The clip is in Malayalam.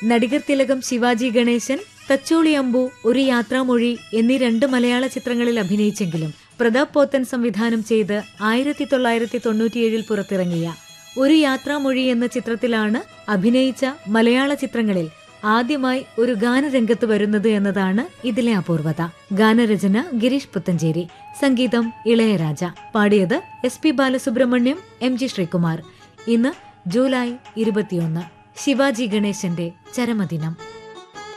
നടികർ തിലകം ശിവാജി ഗണേശൻ തച്ചോളി അമ്പു ഒരു യാത്രാമൊഴി എന്നീ രണ്ട് മലയാള ചിത്രങ്ങളിൽ അഭിനയിച്ചെങ്കിലും പ്രതാപ് പോത്തൻ സംവിധാനം ചെയ്ത് ആയിരത്തി തൊള്ളായിരത്തി തൊണ്ണൂറ്റിയേഴിൽ പുറത്തിറങ്ങിയ ഒരു യാത്രാമൊഴി എന്ന ചിത്രത്തിലാണ് അഭിനയിച്ച മലയാള ചിത്രങ്ങളിൽ ആദ്യമായി ഒരു ഗാനരംഗത്ത് വരുന്നത് എന്നതാണ് ഇതിലെ അപൂർവത ഗാനരചന ഗിരീഷ് പുത്തഞ്ചേരി സംഗീതം ഇളയരാജ പാടിയത് S P Balasubrahmanyam M G Sreekumar ഇന്ന് ജൂലൈ ഇരുപത്തിയൊന്ന് ശിവാജി ഗണേശന്റെ ചരമദിനം